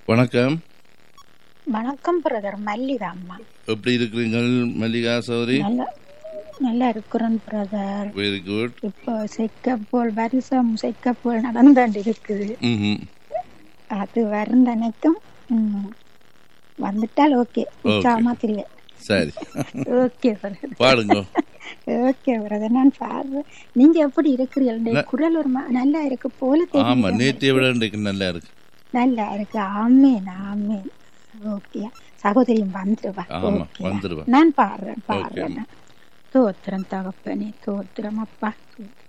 வணக்கம் வணக்கம் பிரதர் மல்லிகா அம்மா எப்படி இருக்கிறீங்கள் மல்லிகா சௌரி நல்லா நல்லா இருக்கிறேன் பிரதர் வெரி குட் இப்போ செக்கப்போல் வருஷம் செக்கப்போல் நடந்தாண்டு இருக்குது ம் அது வருந்தனைக்கும் ம், வந்துட்டால் ஓகே உற்சாகமா தெரியல சரி ஓகே பிரதர் பாடுங்க ஓகே பிரதர் நான் பாடுறேன் நீங்க எப்படி இருக்கிறீர்கள் இந்த குரல் ஒரு மா- நல்லா இருக்கு போல ஆமா தெரியும் நேற்றைய விட இன்றைக்கு நல்லா இருக்கு நல்லா இருக்கு ஆமேன் ஆமேன் ஓகே சகோதரியும் வந்துருவா ஆமா ஓகே வந்துருவா நான் பாடுறேன் ஓகே பாடுறேன் தோத்திரம் தகப்பனே தோத்திரம் அப்பா